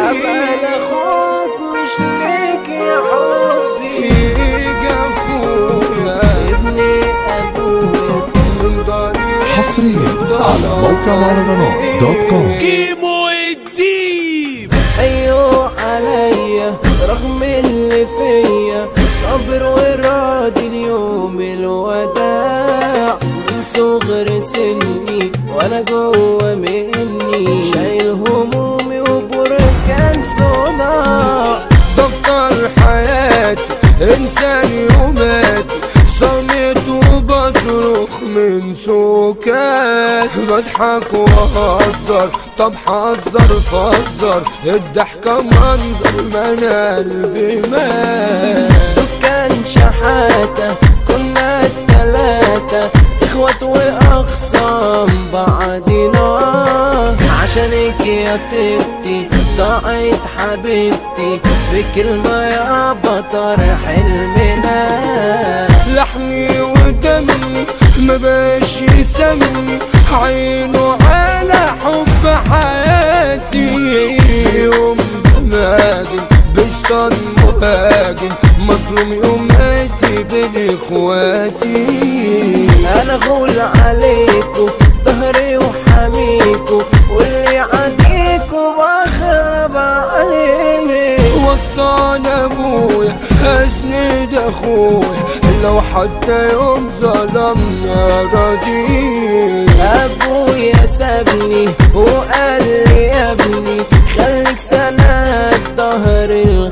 أبقى لأخوك مش ليك يا حبي فيك اخويا ابني أبويا من ضريق حصريا على موقع مهرجانات دوت كوم كيمو الديب أيوه عليا رغم اللي فيا صبر وراضي اليوم الوداع من صغر سني وانا جوه مني شايل همومي وبركان صداع دفتر حياتي انسان يوماتي صمت وبصرخ من سكات بضحك وهزر طب حذر فزر الضحكة منظر ما انا قلبي مات دكان شحاتة كنا التلاتة اخوات واخصام بعدنا عشانك يا طيبتي ضاعت حبيبتي في كلمة يا بطر حلمنا لحمي ودمي ما باش يسمي عينه على حب حياتي يوم مهاجم بشطن مهاجم مظلوم يوماتي بين اخواتي انا غول عليكو ظهري وحميكو واللي عديكو بخرب عليه وصانا ابويا اسند اخويا لو حتى يوم ظلمنا راضي ابويا سابني وقال لي يا ابني خليك سند ظهر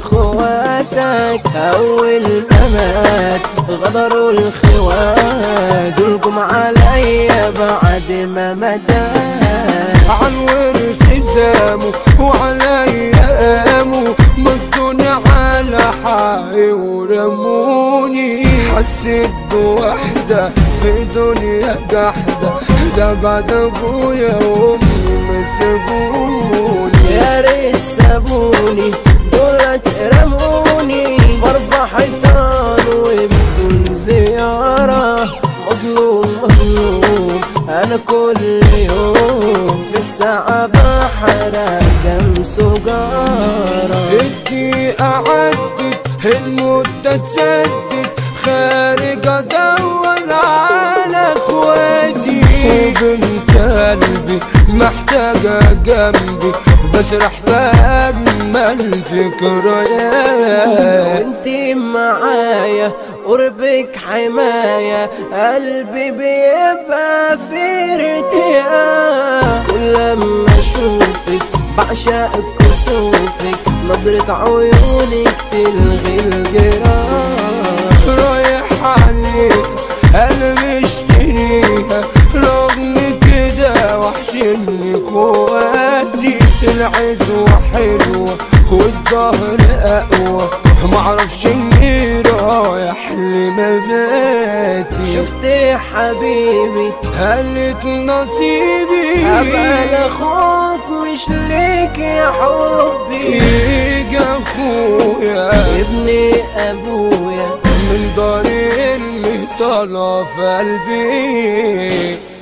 الخواتك اول ما مات غدروا الخوات دولكم عليا بعد ما مدى عن ورث زامه وعليا قاموا مدوني على حقي ورموني حسيت بوحدة في دنيا جحدة ده بعد ابويا وامي ما سابوني يا ريت سابوني دولت رموني في اربع حيطان وبدون زيارة مظلوم مظلوم انا كل يوم في الساعة بحرق كم سجارة الدقيقة عدت المدة تسدد خارج ادور على اخواتي وبنت قلبي محتاجة جنبي بسرح في اجمل ذكريات وانتي معايا قربك حماية قلبي بيبقى في ارتياح كل لما اشوفك بعشق كسوفك نظرة عيونك تلغي الجراح رايح عليك قلبي اشتريها رغم كده وحشني اخواتي العزوة حلوة والظهر اقوى معرفش اني رايح لمماتي شفت يا حبيبي قالت نصيبي ابقى لاخوك مش ليك يا حبي فيك اخويا ابني ابويا من ضرير اللي طلع في قلبي